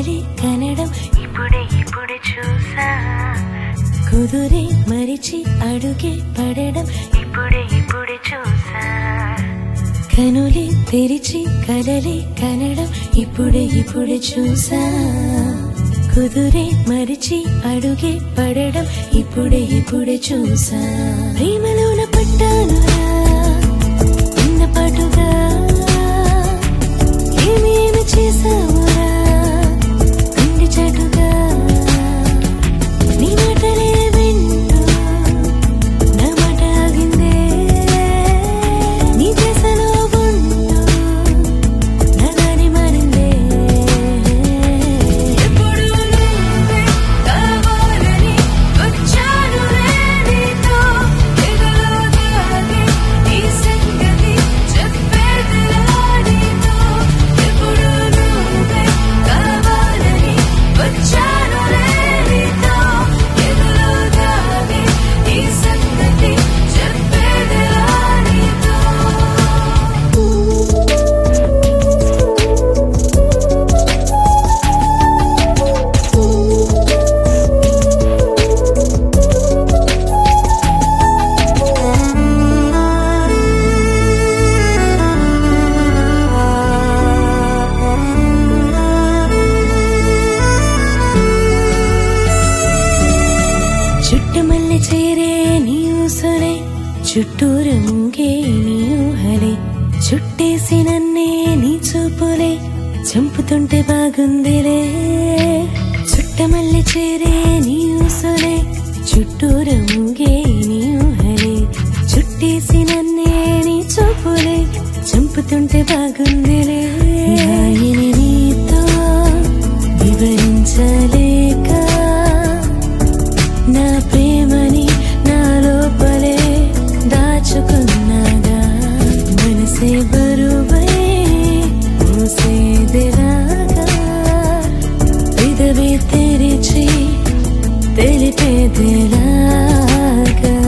కలలి కనడం ఇప్పుడే ఇప్పుడే చూసా కుదురే మరిచి అడుగే పడడం ఇప్పుడే ఇప్పుడే చూసా కనులి తెరిచి కలలి కనడం ఇప్పుడే ఇప్పుడే చూసా కుదురే మరిచి అడుగే పడడం ఇప్పుడే ఇప్పుడే చూసా ప్రేమలోన పట్టానురా ఉన్న పాటుగా ఏమేమి చేసావురా గుండె చాటుగా నీ మాటలే వింటూ నా మాట ఆగిందే నీ దశలో ఉంటూ నా దారి మారిందే ఎప్పుడు నువ్వే కావాలని వచ్చానులే నీతో ఎదలో దాగే ఈ సంగతి చెప్పేదిలా నీతో ఎప్పుడు నువ్వే కావాలని వచ్చానులే నీతో ఎదలో దాగే ఈ సంగతి చెప్పేదిలా నీతో చుట్టుమల్లి చేరే నీ ఊసలే చుట్టూరు ముంగే నీ ఊహలే చుట్టేసి నన్నే నీ చూపులే చంపుతుంటే బాగుందిలే చుట్టమల్లి చేరే నీ ఊసలే చుట్టూరు ముంగే నీ ఊహలే చుట్టేసి నన్నే నీ చూపులే చంపుతుంటే బాగుందిలే రాయిని నీతో వివరించలేక నా ప్రేమని నా లోపలే దాచుకున్నాగా మనసే బరువై మూసేదిలాగా పెదవి తెరిచి తెలిపేదిలాగా